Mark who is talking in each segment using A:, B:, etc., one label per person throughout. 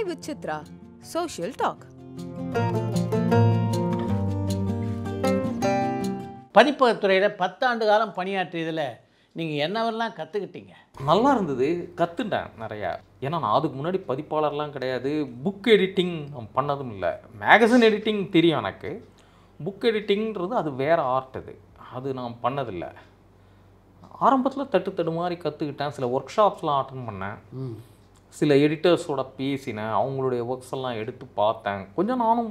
A: Chai with Chitra. Social talk.
B: பதிப்பகத்துறையில் பத்தாண்டு காலம் பணியாற்றியதில் நீங்கள் என்னவெல்லாம் கற்றுக்கிட்டீங்க
C: நல்லா இருந்தது கற்றுட்டேன் நிறையா ஏன்னா நான் அதுக்கு முன்னாடி பதிப்பாளர்லாம் கிடையாது புக் எடிட்டிங் பண்ணதும் இல்லை மேகசின் எடிட்டிங் தெரியும் எனக்கு புக் எடிட்டிங்கிறது அது வேறு ஆர்ட் அது அது நான் பண்ணதில்லை ஆரம்பத்தில் தட்டு தடு மாதிரி கற்றுக்கிட்டேன் சில ஒர்க் ஷாப்ஸ்லாம் அட்டன் பண்ணேன் சில எடிட்டர்ஸோட பேசினேன் அவங்களுடைய ஒர்க்ஸ் எல்லாம் எடுத்து பார்த்தேன் கொஞ்சம் நானும்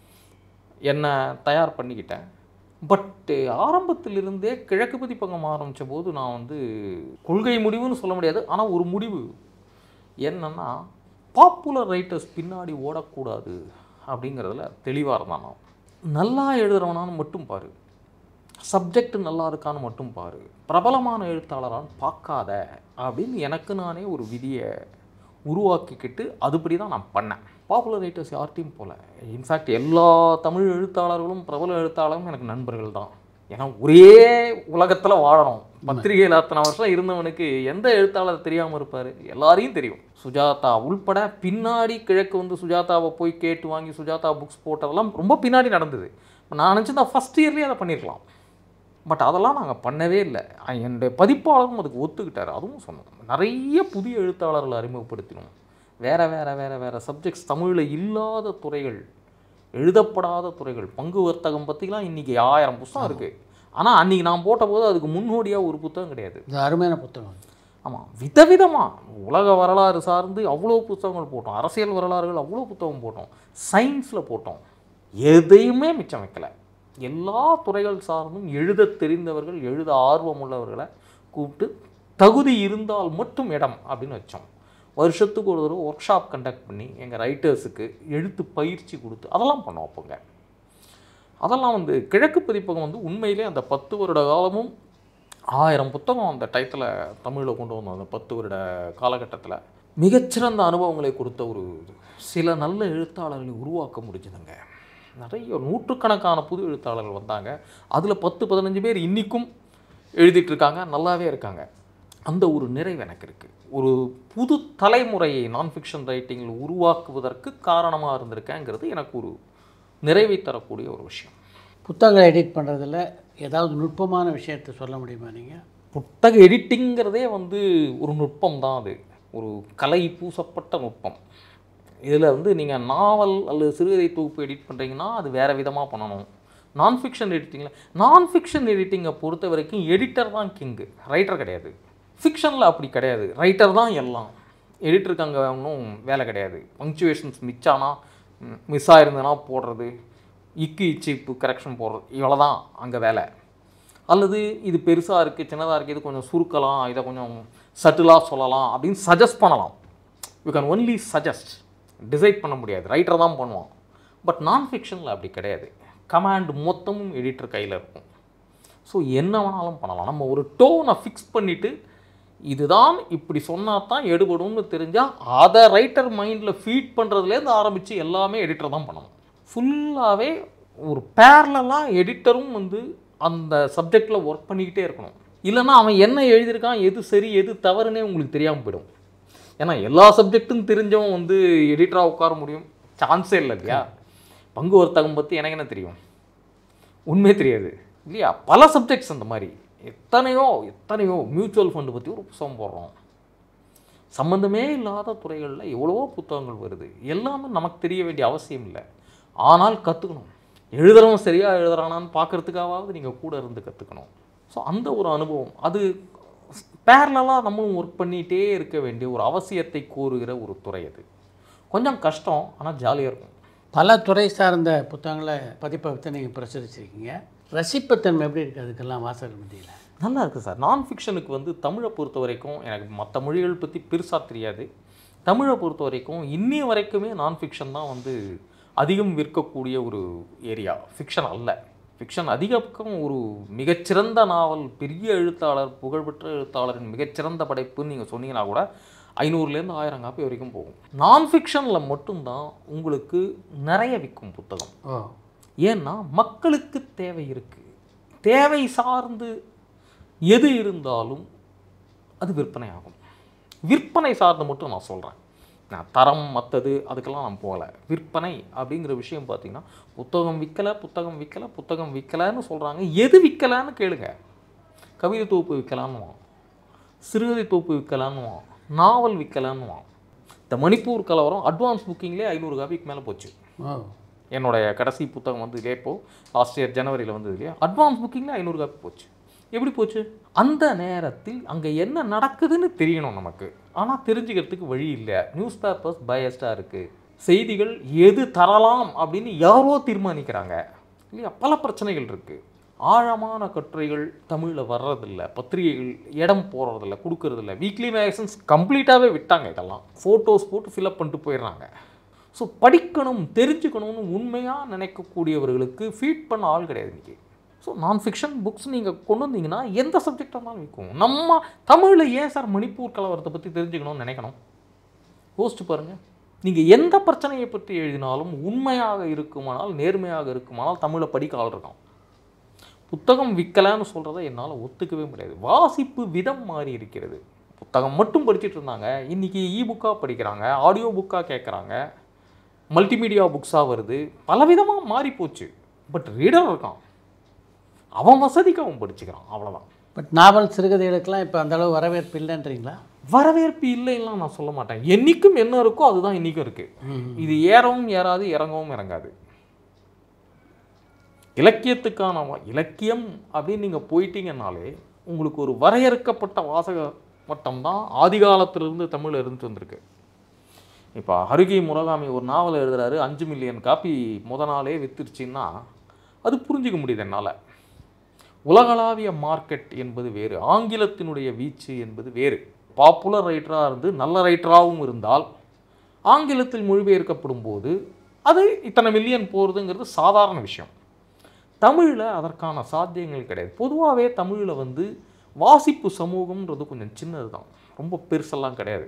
C: என்னை தயார் பண்ணிக்கிட்டேன் பட்டு ஆரம்பத்திலிருந்தே கிழக்கு பதிப்பகம் ஆரம்பித்த போது நான் வந்து கொள்கை முடிவுன்னு சொல்ல முடியாது ஆனால் ஒரு முடிவு என்னன்னா பாப்புலர் ரைட்டர்ஸ் பின்னாடி ஓடக்கூடாது அப்படிங்கிறதுல தெளிவாக இருந்தான் நான் நல்லா எழுதுறவனான்னு மட்டும் பாரு சப்ஜெக்ட் நல்லா இருக்கான்னு மட்டும் பாரு பிரபலமான எழுத்தாளரான்னு பார்க்காத அப்படின்னு எனக்கு நானே ஒரு விதியை உருவாக்கிக்கிட்டு அதுபடி தான் நான் பண்ணேன் பாப்புலர் ரைட்டர்ஸ் யார்ட்டையும் போல இன்ஃபேக்ட் எல்லா தமிழ் எழுத்தாளர்களும் பிரபல எழுத்தாளரும் எனக்கு நண்பர்கள் தான் ஏன்னா ஒரே உலகத்தில் வாழணும் பத்திரிகையில் அத்தனை வருஷம் இருந்தவனுக்கு எந்த எழுத்தாளர் தெரியாமல் இருப்பார் எல்லாரையும் தெரியும் சுஜாதா உள்பட பின்னாடி கிழக்கு வந்து சுஜாதாவை போய் கேட்டு வாங்கி சுஜாதா புக்ஸ் போட்டதெல்லாம் ரொம்ப பின்னாடி நடந்தது நான் நினச்சிருந்தா ஃபஸ்ட் இயர்லேயே அதை பண்ணியிருக்கலாம் பட் அதெல்லாம் நாங்கள் பண்ணவே இல்லை என்னுடைய பதிப்பாளரும் அதுக்கு ஒத்துக்கிட்டார் அதுவும் சொன்னோம் நிறைய புதிய எழுத்தாளர்களை அறிமுகப்படுத்தினோம் வேற வேற வேற வேற சப்ஜெக்ட்ஸ் தமிழில் இல்லாத துறைகள் எழுதப்படாத துறைகள் பங்கு வர்த்தகம் பற்றிலாம் இன்றைக்கி ஆயிரம் புத்தகம் இருக்குது ஆனால் அன்றைக்கி நான் போட்டபோது அதுக்கு முன்னோடியாக ஒரு புத்தகம் கிடையாது
B: இது அருமையான புத்தகம்
C: ஆமாம் விதவிதமாக உலக வரலாறு சார்ந்து அவ்வளோ புத்தகங்கள் போட்டோம் அரசியல் வரலாறுகள் அவ்வளோ புத்தகம் போட்டோம் சயின்ஸில் போட்டோம் எதையுமே மிச்சம் வைக்கல எல்லா துறைகள் சார்ந்தும் எழுத தெரிந்தவர்கள் எழுத ஆர்வம் உள்ளவர்களை கூப்பிட்டு தகுதி இருந்தால் மட்டும் இடம் அப்படின்னு வச்சோம் வருஷத்துக்கு ஒரு தடவை ஒர்க் ஷாப் கண்டக்ட் பண்ணி எங்கள் ரைட்டர்ஸுக்கு எழுத்து பயிற்சி கொடுத்து அதெல்லாம் பண்ணோம் அப்போங்க அதெல்லாம் வந்து கிழக்கு பதிப்பகம் வந்து உண்மையிலே அந்த பத்து வருட காலமும் ஆயிரம் புத்தகம் அந்த டயத்தில் தமிழில் கொண்டு வந்தோம் அந்த பத்து வருட காலகட்டத்தில் மிகச்சிறந்த அனுபவங்களை கொடுத்த ஒரு இது. சில நல்ல எழுத்தாளர்களை உருவாக்க முடிஞ்சதுங்க நிறைய நூற்றுக்கணக்கான புது எழுத்தாளர்கள் வந்தாங்க அதில் பத்து பதினஞ்சு பேர் இன்றைக்கும் எழுதிட்டு இருக்காங்க நல்லாவே இருக்காங்க அந்த ஒரு நிறைவு எனக்கு இருக்குது ஒரு புது தலைமுறையை நான் ஃபிக்ஷன் ரைட்டிங்கில் உருவாக்குவதற்கு காரணமாக இருந்திருக்கேங்கிறது எனக்கு ஒரு நிறைவை தரக்கூடிய ஒரு விஷயம்
B: புத்தகங்களை எடிட் பண்ணுறதுல ஏதாவது நுட்பமான விஷயத்தை சொல்ல முடியுமா நீங்கள்
C: புத்தக எடிட்டிங்கிறதே வந்து ஒரு நுட்பம் தான் அது ஒரு கலை பூசப்பட்ட நுட்பம் இதில் வந்து நீங்கள் நாவல் அல்லது சிறுகதை தொகுப்பு எடிட் பண்ணுறீங்கன்னா அது வேறு விதமாக பண்ணணும் நான் ஃபிக்ஷன் எடிட்டிங்கில் நான் ஃபிக்ஷன் எடிட்டிங்கை பொறுத்த வரைக்கும் எடிட்டர் தான் கிங்கு ரைட்டர் கிடையாது ஃபிக்ஷனில் அப்படி கிடையாது ரைட்டர் தான் எல்லாம் எடிட்டருக்கு அங்கே ஒன்றும் வேலை கிடையாது பங்க்சுவேஷன்ஸ் மிச்சானா மிஸ் ஆயிருந்ததுன்னா போடுறது இக்கு இச்சிப்பு கரெக்ஷன் போடுறது இவ்வளோ தான் அங்கே வேலை அல்லது இது பெருசாக இருக்குது சின்னதாக இருக்குது இது கொஞ்சம் சுருக்கலாம் இதை கொஞ்சம் சட்டிலாக சொல்லலாம் அப்படின்னு சஜஸ்ட் பண்ணலாம் you can only suggest decide பண்ண முடியாது ரைட்டர் தான் பண்ணுவான் பட் நான் ஃபிக்ஷனில் அப்படி கிடையாது கமாண்ட் மொத்தமும் எடிட்டர் கையில் இருக்கும் ஸோ என்ன வேணாலும் பண்ணலாம் நம்ம ஒரு டோனை ஃபிக்ஸ் பண்ணிவிட்டு இதுதான் இப்படி சொன்னால் தான் எடுபடும்னு தெரிஞ்சால் அதை ரைட்டர் மைண்டில் ஃபீட் பண்ணுறதுலேருந்து ஆரம்பித்து எல்லாமே எடிட்டர் தான் பண்ணணும் ஃபுல்லாகவே ஒரு பேரலாக எடிட்டரும் வந்து அந்த சப்ஜெக்டில் ஒர்க் பண்ணிக்கிட்டே இருக்கணும் இல்லைன்னா அவன் என்ன எழுதியிருக்கான் எது சரி எது தவறுனே உங்களுக்கு தெரியாமல் போயிடும் ஏன்னா எல்லா சப்ஜெக்ட்டும் தெரிஞ்சவன் வந்து எடிட்டராக உட்கார முடியும் சான்ஸே இல்லை இல்லையா பங்கு வர்த்தகம் பற்றி எனக்கு என்ன தெரியும் உண்மையே தெரியாது இல்லையா பல சப்ஜெக்ட்ஸ் அந்த மாதிரி எத்தனையோ எத்தனையோ மியூச்சுவல் ஃபண்டு பற்றி ஒரு புத்தகம் போடுறோம் சம்மந்தமே இல்லாத துறைகளில் எவ்வளவோ புத்தகங்கள் வருது எல்லாமே நமக்கு தெரிய வேண்டிய அவசியம் இல்லை ஆனால் கற்றுக்கணும் எழுதுறவன் சரியாக எழுதுறானான்னு பார்க்கறதுக்காவது நீங்கள் கூட இருந்து கற்றுக்கணும் ஸோ அந்த ஒரு அனுபவம் அது பேரலாக நம்மளும் ஒர்க் பண்ணிகிட்டே இருக்க வேண்டிய ஒரு அவசியத்தை கோருகிற ஒரு துறை அது கொஞ்சம் கஷ்டம் ஆனால் ஜாலியாக இருக்கும்
B: பல துறை சார்ந்த புத்தகங்களை பதிப்பகத்தை நீங்கள் பிரசுரிச்சிருக்கீங்க ரசிப்புத்தன்மை எப்படி இருக்குது அதுக்கெல்லாம் வாசகர் மத்தியில்
C: நல்லா இருக்குது சார் நான் ஃபிக்ஷனுக்கு வந்து தமிழை பொறுத்த வரைக்கும் எனக்கு மற்ற மொழிகள் பற்றி பெருசாக தெரியாது தமிழை பொறுத்த வரைக்கும் இன்னிய வரைக்குமே நான் ஃபிக்ஷன் தான் வந்து அதிகம் விற்கக்கூடிய ஒரு ஏரியா ஃபிக்ஷன் அல்ல ஃபிக்ஷன் அதிக பக்கம் ஒரு மிகச்சிறந்த நாவல் பெரிய எழுத்தாளர் புகழ்பெற்ற எழுத்தாளரின் மிகச்சிறந்த படைப்புன்னு நீங்கள் சொன்னீங்கன்னா கூட ஐநூறுலேருந்து ஆயிரம் காப்பி வரைக்கும் போகும் நான் ஃபிக்ஷனில் மட்டும்தான் உங்களுக்கு நிறைய விற்கும் புத்தகம்
B: ஓ
C: ஏன்னா மக்களுக்கு தேவை இருக்குது தேவை சார்ந்து எது இருந்தாலும் அது விற்பனை ஆகும் விற்பனை சார்ந்து மட்டும் நான் சொல்கிறேன் நான் தரம் மற்றது அதுக்கெல்லாம் நான் போகல விற்பனை அப்படிங்கிற விஷயம் பார்த்தீங்கன்னா புத்தகம் விற்கலை புத்தகம் விற்கலை புத்தகம் விற்கலைன்னு சொல்கிறாங்க எது விற்கலான்னு கேளுங்க கவிதை தொகுப்பு விற்கலான்னுவான் சிறுகதை தொகுப்பு விற்கலான்னுவான் நாவல் விற்கலான்னுவான் இந்த மணிப்பூர் கலவரம் அட்வான்ஸ் புக்கிங்லேயே ஐநூறு காப்பிக்கு மேலே போச்சு
B: ஓ
C: என்னுடைய கடைசி புத்தகம் வந்து இல்லையா இப்போ லாஸ்ட் இயர் ஜனவரியில் வந்தது இல்லையா அட்வான்ஸ் புக்கிங்கில் ஐநூறு காப்பி போச்சு எப்படி போச்சு அந்த நேரத்தில் அங்கே என்ன நடக்குதுன்னு தெரியணும் நமக்கு ஆனால் தெரிஞ்சுக்கிறதுக்கு வழி இல்லை நியூஸ் பேப்பர்ஸ் பயஸ்டாக இருக்குது செய்திகள் எது தரலாம் அப்படின்னு யாரோ தீர்மானிக்கிறாங்க இல்லையா பல பிரச்சனைகள் இருக்குது ஆழமான கட்டுரைகள் தமிழில் வர்றதில்ல பத்திரிகைகள் இடம் போடுறதில்ல கொடுக்கறதில்ல வீக்லி மேகசின்ஸ் கம்ப்ளீட்டாகவே விட்டாங்க இதெல்லாம் ஃபோட்டோஸ் போட்டு ஃபில்அப் பண்ணிட்டு போயிடுறாங்க ஸோ படிக்கணும் தெரிஞ்சுக்கணும்னு உண்மையாக நினைக்கக்கூடியவர்களுக்கு ஃபீட் பண்ண ஆள் கிடையாது இன்றைக்கி ஸோ நான் ஃபிக்ஷன் புக்ஸ் நீங்கள் கொண்டு வந்தீங்கன்னா எந்த சப்ஜெக்டாக இருந்தாலும் விற்கும் நம்ம தமிழில் ஏன் சார் மணிப்பூர் கலவரத்தை பற்றி தெரிஞ்சுக்கணும்னு நினைக்கணும் யோசிச்சு பாருங்கள் நீங்கள் எந்த பிரச்சனையை பற்றி எழுதினாலும் உண்மையாக இருக்குமானால் நேர்மையாக இருக்குமானால் தமிழை படிக்க ஆள் இருக்கான் புத்தகம் விற்கலான்னு சொல்கிறத என்னால் ஒத்துக்கவே முடியாது வாசிப்பு விதம் மாறி இருக்கிறது புத்தகம் மட்டும் படிச்சிட்டு இருந்தாங்க இன்றைக்கி இ புக்காக படிக்கிறாங்க ஆடியோ புக்காக கேட்குறாங்க மல்டிமீடியா புக்ஸாக வருது பலவிதமாக மாறி போச்சு பட் ரீடர் இருக்கான் அவன் வசதிக்கு அவன் படிச்சுக்கிறான் அவ்வளோதான்
B: பட் நாவல் சிறுகதைகளுக்கெல்லாம் இப்போ அந்த அளவு வரவேற்பு இல்லைன்றீங்களா
C: வரவேற்பு இல்லைன்னா நான் சொல்ல மாட்டேன் என்னைக்கும் என்ன இருக்கோ அதுதான் இன்றைக்கும் இருக்குது இது ஏறவும் ஏறாது இறங்கவும் இறங்காது இலக்கியத்துக்கான வ- இலக்கியம் அப்படின்னு நீங்கள் போயிட்டீங்கன்னாலே உங்களுக்கு ஒரு வரையறுக்கப்பட்ட வாசக வட்டம் தான் ஆதி காலத்திலிருந்து தமிழ் இருந்துட்டு வந்திருக்கு இப்போ ஹருகி முரகாமி ஒரு நாவல் எழுதுறாரு அஞ்சு மில்லியன் காப்பி முத நாளே வித்துருச்சுன்னா அது புரிஞ்சிக்க முடியுது என்னால் உலகளாவிய மார்க்கெட் என்பது வேறு ஆங்கிலத்தினுடைய வீச்சு என்பது வேறு பாப்புலர் ரைட்டராக இருந்து நல்ல ரைட்டராகவும் இருந்தால் ஆங்கிலத்தில் மொழிபெயர்க்கப்படும் போது அது இத்தனை மில்லியன் போகிறதுங்கிறது சாதாரண விஷயம் தமிழில் அதற்கான சாத்தியங்கள் கிடையாது பொதுவாகவே தமிழில் வந்து வாசிப்பு சமூகம்ன்றது கொஞ்சம் சின்னது தான் ரொம்ப பெருசெல்லாம் கிடையாது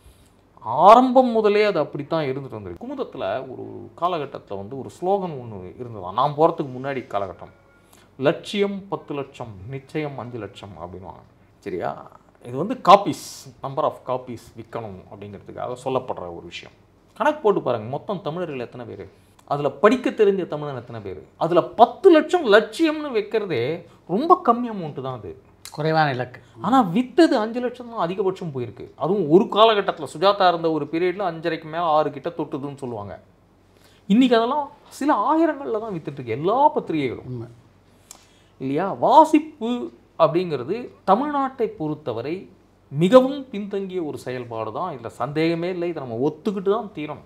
C: ஆரம்பம் முதலே அது அப்படித்தான் இருந்துட்டு வந்தது குமுதத்தில் ஒரு காலகட்டத்தில் வந்து ஒரு ஸ்லோகன் ஒன்று இருந்ததாம் நான் போகிறதுக்கு முன்னாடி காலகட்டம் லட்சியம் பத்து லட்சம் நிச்சயம் அஞ்சு லட்சம் அப்படின்வாங்க சரியா இது வந்து காப்பீஸ் நம்பர் ஆஃப் காப்பீஸ் விற்கணும் அப்படிங்கிறதுக்காக சொல்லப்படுற ஒரு விஷயம் கணக்கு போட்டு பாருங்க மொத்தம் தமிழர்கள் எத்தனை பேர் அதில் படிக்க தெரிஞ்ச தமிழன் எத்தனை பேர் அதில் பத்து லட்சம் லட்சியம்னு வைக்கிறதே ரொம்ப கம்மி அமௌண்ட்டு தான் அது
B: குறைவான இலக்கு
C: ஆனால் வித்தது அஞ்சு லட்சம் தான் அதிகபட்சம் போயிருக்கு அதுவும் ஒரு காலகட்டத்தில் சுஜாதா இருந்த ஒரு பீரியடில் அஞ்சரைக்கு மேலே ஆறு கிட்ட தொட்டுதுன்னு சொல்லுவாங்க இன்றைக்கி அதெல்லாம் சில ஆயிரங்களில் தான் வித்துட்டு இருக்கு எல்லா பத்திரிகைகளும்
B: உண்மை
C: இல்லையா வாசிப்பு அப்படிங்கிறது தமிழ்நாட்டை பொறுத்தவரை மிகவும் பின்தங்கிய ஒரு செயல்பாடு தான் இதில் சந்தேகமே இல்லை இதை நம்ம ஒத்துக்கிட்டு தான் தீரணும்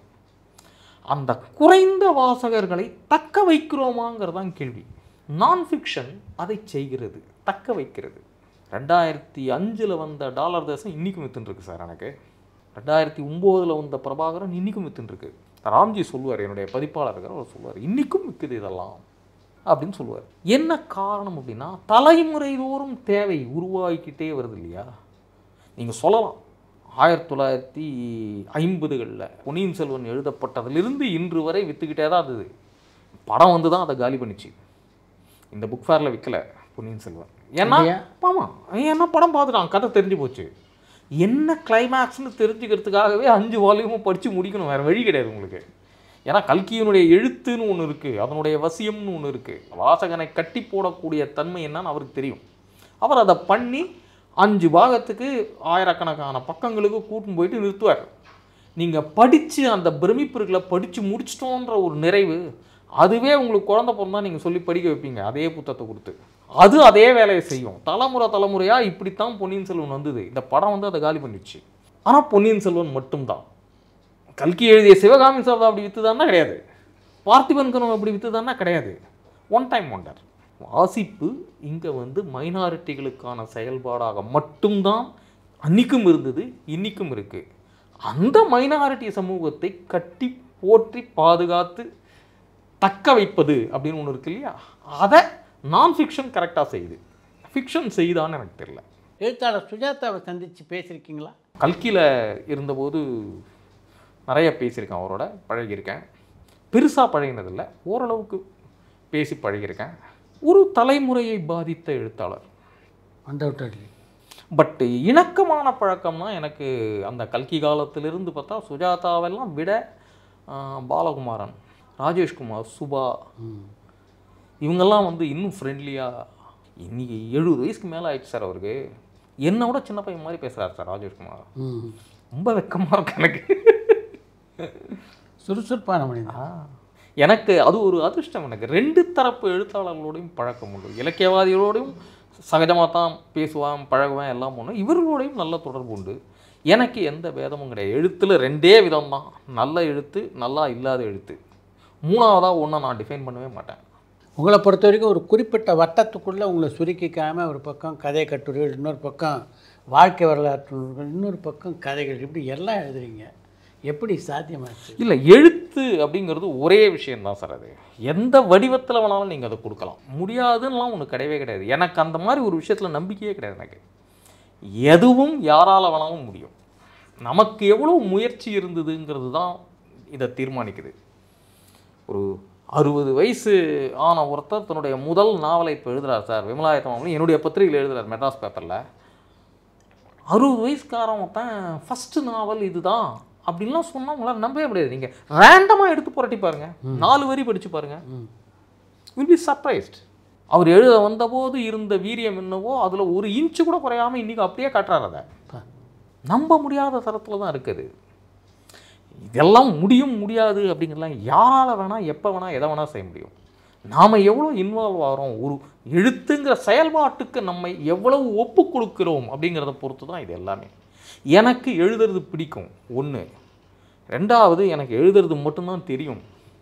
C: அந்த குறைந்த வாசகர்களை தக்க வைக்கிறோமாங்கிறது தான் கேள்வி நான் ஃபிக்ஷன் அதை செய்கிறது தக்க வைக்கிறது ரெண்டாயிரத்தி அஞ்சில் வந்த டாலர் தேசம் இன்றைக்கும் வித்துன்னு சார் எனக்கு ரெண்டாயிரத்தி ஒம்போதில் வந்த பிரபாகரன் இன்றைக்கும் வித்துன்னு ராம்ஜி சொல்லுவார் என்னுடைய பதிப்பாளர் இருக்கார் அவர் சொல்லுவார் இன்றைக்கும் விற்குது இதெல்லாம் அப்படின்னு சொல்லுவார் என்ன காரணம் அப்படின்னா தலைமுறை தோறும் தேவை உருவாகிக்கிட்டே வருது இல்லையா நீங்கள் சொல்லலாம் ஆயிரத்தி தொள்ளாயிரத்தி ஐம்பதுகளில் பொன்னியின் செல்வன் எழுதப்பட்டதிலிருந்து இன்று வரை விற்றுக்கிட்டே தான் இருந்தது படம் வந்து தான் அதை காலி பண்ணிச்சு இந்த புக் ஃபேரில் விற்கல பொன்னியின் செல்வன் ஏன்னா
B: அப்படியா?
C: ஆமாம் ஏன்னா படம் பார்த்துட்டான் கதை தெரிஞ்சு போச்சு என்ன கிளைமேக்ஸ்னு தெரிஞ்சுக்கிறதுக்காகவே அஞ்சு வால்யூமும் படித்து முடிக்கணும் வேறு வழி கிடையாது உங்களுக்கு ஏன்னா கல்கியினுடைய எழுத்துன்னு ஒன்று இருக்குது அதனுடைய வசியம்னு ஒன்று இருக்குது வாசகனை கட்டி போடக்கூடிய தன்மை என்னன்னு அவருக்கு தெரியும் அவர் அதை பண்ணி அஞ்சு பாகத்துக்கு ஆயிரக்கணக்கான பக்கங்களுக்கு கூட்டின்னு போயிட்டு நிறுத்துவார் நீங்கள் படித்து அந்த பிரமிப்பிற்களை படித்து முடிச்சிட்டோன்ற ஒரு நிறைவு அதுவே உங்களுக்கு குழந்த பிறந்தா நீங்கள் சொல்லி படிக்க வைப்பீங்க அதே புத்தகத்தை கொடுத்து அது அதே வேலையை செய்யும் தலைமுறை தலைமுறையாக இப்படித்தான் பொன்னியின் செல்வன் வந்தது இந்த படம் வந்து அதை காலி பண்ணிடுச்சு ஆனால் பொன்னியின் செல்வன் மட்டும்தான் கல்கி எழுதிய சிவகாமி சபதம் அப்படி வித்துதான்னா கிடையாது பார்த்திபன் கனவு அப்படி வித்துதான்னா கிடையாது ஒன் டைம் ஒண்டர் வாசிப்பு இங்கே வந்து மைனாரிட்டிகளுக்கான செயல்பாடாக மட்டும்தான் அன்னைக்கும் இருந்தது இன்னைக்கும் இருக்குது அந்த மைனாரிட்டி சமூகத்தை கட்டி போற்றி பாதுகாத்து தக்க வைப்பது அப்படின்னு ஒன்று இருக்கு இல்லையா அதை நான் ஃபிக்ஷன் கரெக்டாக செய்யுது ஃபிக்ஷன் செய்தான்னு எனக்கு தெரியல
B: எழுத்தாளர் சுஜாதாவை சந்தித்து பேசியிருக்கீங்களா
C: கல்கியில் இருந்தபோது நிறைய பேசியிருக்கேன் அவரோட பழகியிருக்கேன் பெருசாக பழகினதில்லை ஓரளவுக்கு பேசி பழகியிருக்கேன் ஒரு தலைமுறையை பாதித்த எழுத்தாளர்
B: அன்டவுட்டட்லி
C: பட் இணக்கமான பழக்கம்னா எனக்கு அந்த கல்கி காலத்திலிருந்து பார்த்தா சுஜாதாவெல்லாம் விட ஆஹ், பாலகுமாரன் ராஜேஷ்குமார் சுபா இவங்கெல்லாம் வந்து இன்னும் ஃப்ரெண்ட்லியாக இன்னைக்கு எழுபது வயசுக்கு மேலே ஆயிடுச்சு சார் அவருக்கு என்னை விட சின்ன பையன் மாதிரி பேசுகிறார் சார் ராஜேஷ்குமார்
B: ம்
C: ரொம்ப வெக்கமாக இருக்கு எனக்கு
B: சுறுசுறுப்பான மனிதன்
C: ஆ. எனக்கு அது ஒரு அதிர்ஷ்டம் எனக்கு ரெண்டு தரப்பு எழுத்தாளர்களோடையும் பழக்கம் உண்டு இலக்கியவாதிகளோடையும் சகஜமாக தான் பேசுவான் பழகுவேன் எல்லாம் பண்ணும் இவர்களோடையும் நல்ல தொடர்பு உண்டு எனக்கு எந்த பேதமும் கிடையாது எழுத்தில் ரெண்டே விதம் தான் நல்ல எழுத்து நல்லா இல்லாத எழுத்து மூணாவதாக ஒன்றை நான் டிஃபைன் பண்ணவே மாட்டேன்
B: உங்களை பொறுத்த வரைக்கும் ஒரு குறிப்பிட்ட வட்டத்துக்குள்ளே உங்களை சுருக்கிக்காமல் ஒரு பக்கம் கதை கட்டுரைகள் இன்னொரு பக்கம் வாழ்க்கை வரலாற்று நூல்கள் இன்னொரு பக்கம் கதைகள் இப்படி எல்லாம் எழுதுறீங்க எப்படி சாத்தியமாச்சு
C: இல்லை எழுத்து அப்படிங்கிறது ஒரே விஷயம்தான் சார் அது எந்த வடிவத்தில் வேணாலும் நீங்கள் அதை கொடுக்கலாம் முடியாதுன்னெலாம் ஒன்று கிடையவே கிடையாது எனக்கு அந்த மாதிரி ஒரு விஷயத்தில் நம்பிக்கையே கிடையாது எனக்கு எதுவும் யாரால் வேணாலும் முடியும் நமக்கு எவ்வளோ முயற்சி இருந்ததுங்கிறது தான் இதை தீர்மானிக்குது ஒரு அறுபது வயசு ஆன ஒருத்தர் தன்னுடைய முதல் நாவலை இப்போ எழுதுறார் சார் விமலாயத்தம் என்னுடைய பத்திரிகையில் எழுதுறார் மெட்ராஸ் பேப்பரில் அறுபது வயசுக்காரன் ஒருத்தன் ஃபஸ்ட்டு நாவல் இதுதான் அப்படின்லாம் சொன்னால் உங்களால் நம்பவே முடியாது நீங்கள் ரேண்டமாக எடுத்து புரட்டி பாருங்க நாலு வரி படித்து பாருங்க வில் பி சர்ப்ரைஸ்ட் அவர் எழுத வந்தபோது இருந்த வீரியம் என்னவோ அதில் ஒரு இன்ச்சு கூட குறையாம இன்றைக்கி அப்படியே காட்டுறாரு அதை
B: பா.
C: நம்ப முடியாத தரத்தில் தான் இருக்குது இதெல்லாம் முடியும் முடியாது அப்படிங்கிறலாம் யாரால் வேணால் எப்போ வேணால் எதை வேணால் செய்ய முடியும் நாம் எவ்வளோ இன்வால்வ் ஆகிறோம் ஒரு எழுத்துங்கிற செயல்பாட்டுக்கு நம்மை எவ்வளவு ஒப்பு கொடுக்கிறோம் அப்படிங்கிறத பொறுத்து தான் இது எல்லாமே எனக்கு எழுதுறது பிடிக்கும் ஒன்று ரெண்டாவது எனக்கு எழுதுறது மட்டும்தான் தெரியும்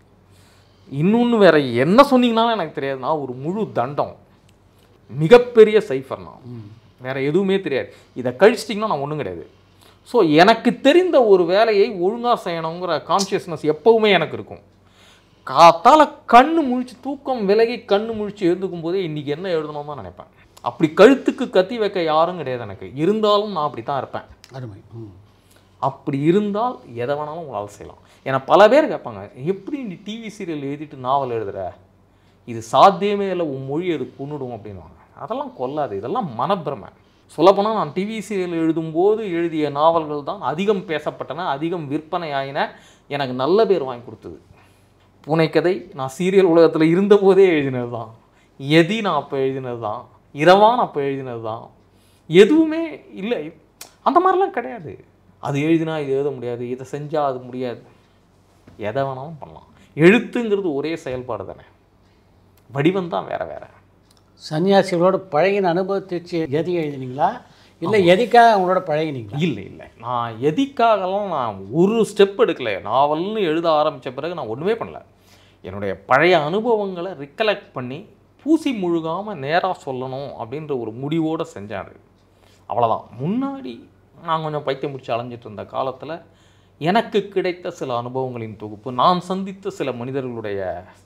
C: இன்னொன்று வேற என்ன சொன்னீங்கன்னாலும் எனக்கு தெரியாது நான் ஒரு முழு தண்டம் மிகப்பெரிய சைஃபர் நான் வேற எதுவுமே தெரியாது இதை கழிச்சிட்டிங்கன்னா நான் ஒன்றும் கிடையாது ஸோ எனக்கு தெரிந்த ஒரு வேலையை ஒழுங்காக செய்யணுங்கிற கான்ஷியஸ்னஸ் எப்பவுமே எனக்கு இருக்கும் காத்தால கண்ணு முழிச்சு தூக்கம் விலகி கண்ணு முழிச்சு எழுந்துக்கும் போதே இன்றைக்கி என்ன எழுதணும் தான் நினைப்பேன் அப்படி கழுத்துக்கு கத்தி வைக்க யாரும் கிடையாது எனக்கு இருந்தாலும் நான் அப்படி தான் இருப்பேன்
B: அருமை ம்
C: அப்படி இருந்தால் எதை வேணாலும் உங்களால் செய்யலாம் ஏன்னா பல பேர் கேட்பாங்க எப்படி நீ டிவி சீரியல் எழுதிட்டு நாவல் எழுதுற இது சாத்தியமே இல்லை உன் மொழி அது கொன்னுடும் அப்படின்வாங்க அதெல்லாம் கொல்லாது இதெல்லாம் மனப்பிரமை சொல்லப்போனால் நான் டிவி சீரியல் எழுதும்போது எழுதிய நாவல்கள் தான் அதிகம் பேசப்பட்டன அதிகம் விற்பனை ஆயின எனக்கு நல்ல பேர் வாங்கி கொடுத்தது பூனைக்கதை நான் சீரியல் உலகத்தில் இருந்தபோதே எழுதினது தான் எதி நான் அப்போ எழுதினது தான் இரவான் அப்போ எழுதினது தான் எதுவுமே இல்லை அந்த மாதிரிலாம் கிடையாது அது எழுதினா இது எழுத முடியாது இதை செஞ்சால் அது முடியாது எதை வேணாலும் பண்ணலாம் எழுத்துங்கிறது ஒரே செயல்பாடு தானே வடிவம் தான் வேற வேற
B: சன்னியாசிகளோட பழகின அனுபவத்தை வச்சு எதி எழுதினீங்களா இல்லை எதுக்காக அவங்களோட பழகினீங்களா
C: இல்லை இல்லை நான் எதிக்காகலாம் நான் ஒரு ஸ்டெப் எடுக்கல நாவல்னு எழுத ஆரம்பித்த பிறகு நான் ஒன்றுமே பண்ணல என்னுடைய பழைய அனுபவங்களை ரிகலெக்ட் பண்ணி பூசி முழுகாமல் நேராக சொல்லணும் அப்படின்ற ஒரு முடிவோடு செஞ்சேன் அது அவ்வளோதான் முன்னாடி நான் கொஞ்சம் பைத்தியம் முடிச்சு அலைஞ்சிட்டு இருந்த காலத்தில் எனக்கு கிடைத்த சில அனுபவங்களின் தொகுப்பு நான் சந்தித்த சில மனிதர்களுடைய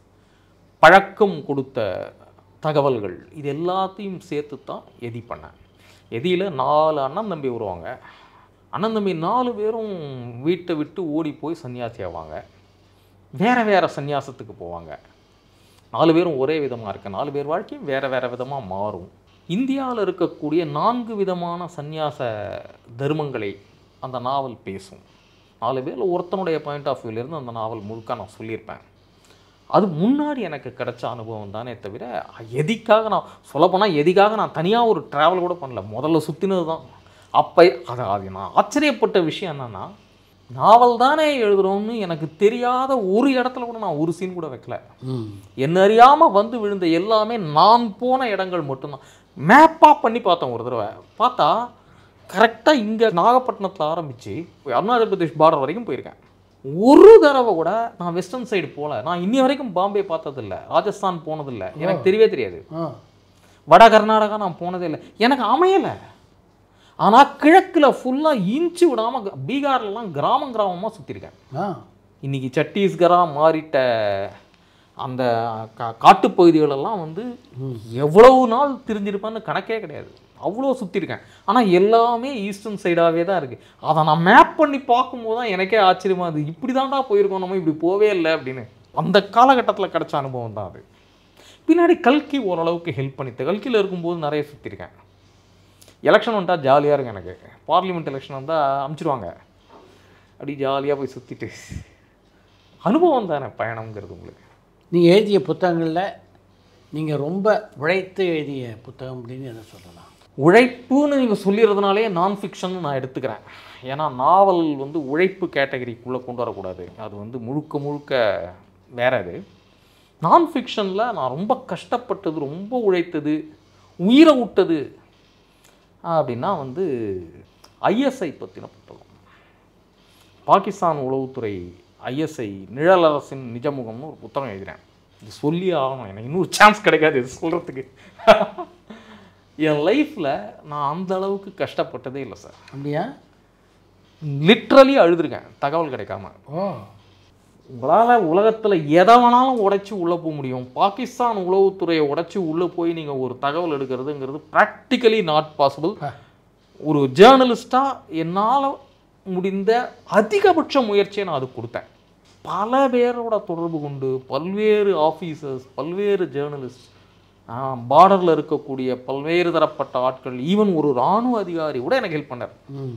C: பழக்கம் கொடுத்த தகவல்கள் இது எல்லாத்தையும் சேர்த்து தான் எதி பண்ணேன் எதியில் நாலு அண்ணன் தம்பி வருவாங்க அண்ணன் தம்பி நாலு பேரும் வீட்டை விட்டு ஓடி போய் சன்னியாசி ஆவாங்க வேறு வேறு சந்நியாசத்துக்கு போவாங்க நாலு பேரும் ஒரே விதமாக இருக்க நாலு பேர் வாழ்க்கையும் வேறு வேறு விதமாக மாறும் இந்தியாவில் இருக்கக்கூடிய நான்கு விதமான சந்நியாச தர்மங்களை அந்த நாவல் பேசும் நாலு பேரில் ஒருத்தனுடைய பாயிண்ட் ஆஃப் வியூலேருந்து அந்த நாவல் முழுக்க நான் சொல்லியிருப்பேன் அது முன்னாடி எனக்கு கிடைச்ச அனுபவம் தானே தவிர எதிக்காக நான் சொல்லப்போனால் எதிக்காக நான் தனியாக ஒரு ட்ராவல் கூட பண்ணல முதல்ல சுற்றினது தான் அப்போ அது அது நான் ஆச்சரியப்பட்ட விஷயம் என்னென்னா நாவல் தானே எழுதுறோம்னு எனக்கு தெரியாத ஒரு இடத்துல கூட நான் ஒரு சீன் கூட வைக்கல
B: ம்
C: என்ன அறியாமல் வந்து விழுந்த எல்லாமே நான் போன இடங்கள் மட்டும்தான் மேப்பாக பண்ணி பார்த்தேன் ஒரு தடவை பார்த்தா கரெக்டாக இங்கே நாகப்பட்டினத்தில் ஆரம்பித்து அருணாச்சல் பிரதேஷ் பார்டர் வரைக்கும் போயிருக்கேன் ஒரு தடவை கூட நான் வெஸ்டர்ன் சைடு போகல நான் இன்னி வரைக்கும் பாம்பே பார்த்ததில்ல ராஜஸ்தான் போனதில்லை எனக்கு தெரியவே தெரியாது
B: ஆ
C: வட கர்நாடகா நான் போனதே இல்லை எனக்கு அமையலை ஆனால் கிழக்கில் ஃபுல்லாக இன்ச்சு விடாமல் பீகார்லலாம் கிராமம் கிராமமாக சுற்றிருக்கேன்
B: ஆ
C: இன்னைக்கு சத்தீஸ்கரா மாறிட்ட அந்த கா காட்டுப்பகுதிகளெல்லாம் வந்து எவ்வளவு நாள் திரிஞ்சிருப்பேன்னு கணக்கே கிடையாது அவ்வளோ சுற்றிருக்கேன் ஆனால் எல்லாமே ஈஸ்டர்ன் சைடாகவே தான் இருக்குது அதை நான் மேப் பண்ணி பார்க்கும்போது தான் எனக்கே ஆச்சரியமா அது இப்படி தான்டா போயிருக்கோம் நம்ம இப்படி போவே இல்லை அப்படின்னு அந்த காலகட்டத்தில் கிடைச்ச அனுபவம் தான் அது பின்னாடி கல்கி ஓரளவுக்கு ஹெல்ப் பண்ணித்து கல்கியில் இருக்கும்போது நிறைய சுற்றிருக்கேன் எலெக்ஷன் வந்துட்டா ஜாலியாக இருக்கும் எனக்கு பார்லிமெண்ட் எலெக்ஷன் வந்தால் அமுச்சிடுவாங்க அப்படி ஜாலியாக போய் சுற்றிட்டு அனுபவம் தானே பயணம்ங்கிறது உங்களுக்கு
B: நீங்கள் எழுதிய புத்தகங்களில் நீங்கள் ரொம்ப உழைத்து எழுதிய புத்தகம் அப்படின்னு என்ன சொல்லலாம்
C: உழைப்புன்னு நீங்கள் சொல்லிடுறதுனாலே நான் ஃபிக்ஷன் நான் எடுத்துக்கிறேன் ஏன்னா நாவல் வந்து உழைப்பு கேட்டகரிக்குள்ளே கொண்டு வரக்கூடாது அது வந்து முழுக்க முழுக்க வேற அது நான் ஃபிக்ஷனில் நான் ரொம்ப கஷ்டப்பட்டது ரொம்ப உழைத்தது உயிரை விட்டது அப்படின்னா வந்து ஐஎஸ்ஐ பற்றின புத்தகம் பாகிஸ்தான் உளவுத்துறை ஐஎஸ்ஐ நிழலரசின் நிஜமுகம்னு ஒரு புத்தகம் எழுதுறேன் இது சொல்லி ஆகணும் எனக்கு இன்னொரு சான்ஸ் கிடைக்காது இது சொல்கிறதுக்கு என் லைஃப்பில் நான் அந்த அளவுக்கு கஷ்டப்பட்டதே இல்லை சார்
B: அப்படியா
C: லிட்ரலி அழுதுருக்கேன் தகவல் கிடைக்காம
B: ஓ
C: உங்களால் உலகத்தில் எதை வேணாலும் உடைச்சி உள்ளே போக முடியும் பாகிஸ்தான் உளவுத்துறையை உடைச்சி உள்ளே போய் நீங்கள் ஒரு தகவல் எடுக்கிறதுங்கிறது ப்ராக்டிக்கலி நாட் பாசிபிள் ஒரு ஜேர்னலிஸ்ட்டாக என்னால் முடிந்த அதிகபட்ச முயற்சியை நான் அது கொடுத்தேன் பல பேரோட தொடர்பு கொண்டு பல்வேறு ஆஃபீஸர்ஸ் பல்வேறு ஜேர்னலிஸ்ட் பார்டரில் இருக்கக்கூடிய பல்வேறு தரப்பட்ட ஆட்கள் ஈவன் ஒரு இராணுவ அதிகாரி கூட எனக்கு ஹெல்ப் பண்ணார்
B: ம்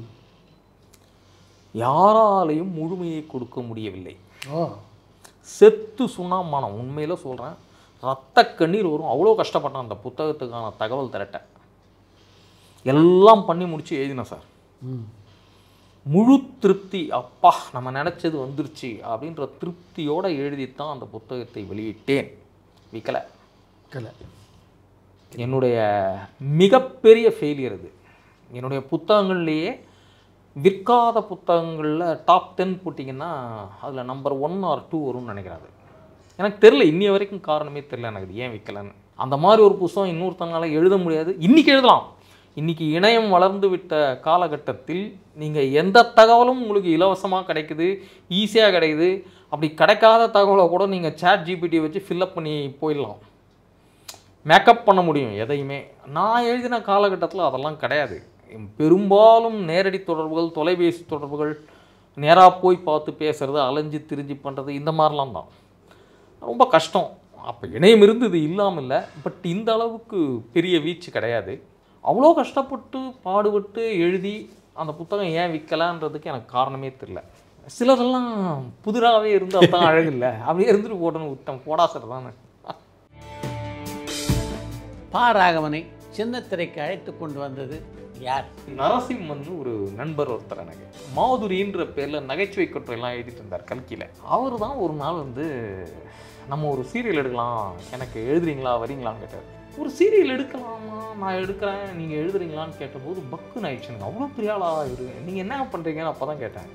C: யாராலையும் முழுமையை கொடுக்க முடியவில்லை
B: ஓ
C: செத்து சுண்ணாம்பு நான் உண்மையில சொல்கிறேன் ரத்த கண்ணீர் வரும் அவ்வளோ கஷ்டப்பட்டேன் அந்த புத்தகத்துக்கான தகவல் திரட்ட எல்லாம் பண்ணி முடிச்சு எழுதினேன் சார்
B: ம்
C: முழு திருப்தி அப்பா நம்ம நினச்சது வந்துருச்சு அப்படின்ற திருப்தியோடு எழுதித்தான் அந்த புத்தகத்தை வெளியிட்டேன் விற்கலை
B: கலை
C: என்னுடைய மிகப்பெரிய ஃபெயிலியர் இது என்னுடைய புத்தகங்கள்லேயே விற்காத புத்தகங்களில் டாப் டென் போட்டிங்கன்னா அதில் நம்பர் ஒன் ஆர் டூ வரும்னு நினைக்கிறாரு எனக்கு தெரில இன்னி வரைக்கும் காரணமே தெரில எனக்கு இது ஏன் விற்கலன்னு அந்த மாதிரி ஒரு புத்தகம் இன்னொருத்தனால எழுத முடியாது இன்றைக்கி எழுதலாம் இன்றைக்கி இணையம் வளர்ந்து விட்ட காலகட்டத்தில் நீங்கள் எந்த தகவலும் உங்களுக்கு இலவசமாக கிடைக்குது ஈஸியாக கிடைக்குது அப்படி கிடைக்காத தகவலை கூட நீங்கள் சேட் ஜிபிடியை வச்சு ஃபில்லப் பண்ணி போயிடலாம் மேக்கப் பண்ண முடியும் எதையுமே நான் எழுதின காலகட்டத்தில் அதெல்லாம் கிடையாது பெரும்பாலும் நேரடி தொடர்புகள் தொலைபேசி தொடர்புகள் நேராக போய் பார்த்து பேசுறது அலைஞ்சு திரிஞ்சு பண்ணுறது இந்த மாதிரிலாம் தான் ரொம்ப கஷ்டம் அப்போ இணையம் இருந்தது இல்லாமல் இல்லை பட் இந்த அளவுக்கு பெரிய வீச்சு கிடையாது அவ்வளோ கஷ்டப்பட்டு பாடுபட்டு எழுதி அந்த புத்தகம் ஏன் விற்கலான்றதுக்கு எனக்கு காரணமே தெரில சிலரெல்லாம் புதிராகவே இருந்தால் தான் அழகு இல்லை அப்படியே இருந்துட்டு போட்டோன்னு விட்டேன் போடா சார் தானே
B: பா ராகவனை சின்ன திரைக்கு அழைத்து கொண்டு வந்தது யார்
C: நரசிம்மன் ஒரு நண்பர் ஒருத்தர் எனக்கு மாதுரின்ற பேரில் நகைச்சுவை கட்டுரையெல்லாம் எழுதிட்டு இருந்தார் கல்கியில் அவர் தான் ஒரு நாள் வந்து நம்ம ஒரு சீரியல் எடுக்கலாம் எனக்கு எழுதுறீங்களா வரீங்களான்னு கேட்டார் ஒரு சீரியல் எடுக்கலாமா நான் எடுக்கிறேன் நீங்கள் எழுதுறீங்களான்னு கேட்டபோது பக்குன்னு ஆயிடுச்சு எனக்கு அவ்வளோ பெரிய ஆளா இவரு நீங்கள் என்ன பண்ணுறீங்கன்னு அப்போ தான் கேட்டேன்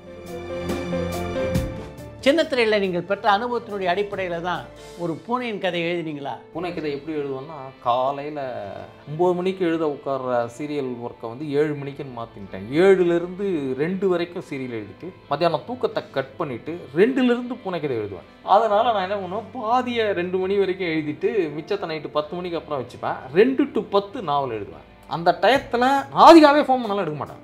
B: சின்ன திரையில் நீங்கள் பெற்ற அனுபவத்தினுடைய அடிப்படையில் தான் ஒரு பூனையின் கதை எழுதினீங்களா
C: பூனை கதை எப்படி எழுதுவேன்னா காலையில் ஒம்பது மணிக்கு எழுத உட்கார்ற சீரியல் ஒர்க்கை வந்து ஏழு மணிக்குன்னு மாற்றிட்டேன் ஏழுலேருந்து ரெண்டு வரைக்கும் சீரியல் எழுதிட்டு மத்தியானம் தூக்கத்தை கட் பண்ணிவிட்டு ரெண்டுலேருந்து பூனை கதை எழுதுவேன் அதனால் நான் என்ன பண்ணுவேன் பாதியை ரெண்டு மணி வரைக்கும் எழுதிட்டு மிச்சத்தை நைட்டு பத்து மணிக்கு அப்புறம் வச்சுப்பேன் ரெண்டு டு பத்து நாவல் எழுதுவேன் அந்த டயத்தில் ஆதிகாவே ஃபோன் பண்ணாலும் எடுக்க மாட்டேன்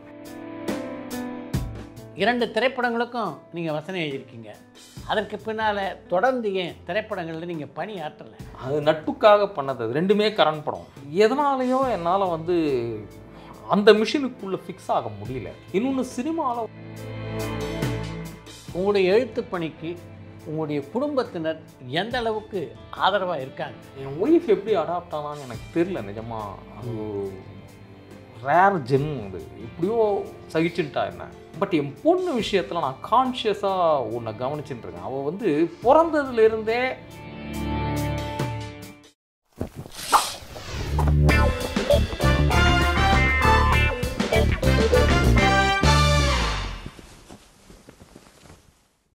B: இரண்டு திரைப்படங்களுக்கும் நீங்கள் வசனம் எழுதியிருக்கீங்க அதற்கு பின்னால் தொடர்ந்து ஏன் திரைப்படங்களில் நீங்கள் பணி ஆற்றலை
C: அது நட்புக்காக பண்ணது அது ரெண்டுமே கரண் படம் எதனாலேயோ என்னால் வந்து அந்த மிஷினுக்குள்ளே ஃபிக்ஸ் ஆக முடியல இன்னொன்று சினிமாவில்
B: உங்களுடைய எழுத்துப் பணிக்கு உங்களுடைய குடும்பத்தினர் எந்த அளவுக்கு ஆதரவாக இருக்காங்க
C: என் ஒய்ஃப் எப்படி அடாப்ட் ஆனான்னு எனக்கு தெரில நிஜமா அது ரேர் ஜென் அது எப்படியோ சகிச்சுட்டா என்ன பட் என் பொண்ணு விஷயத்தில் நான் கான்ஷியஸாக உன்னை கவனிச்சுட்டு இருக்கேன் அவள் வந்து பிறந்ததுலேருந்தே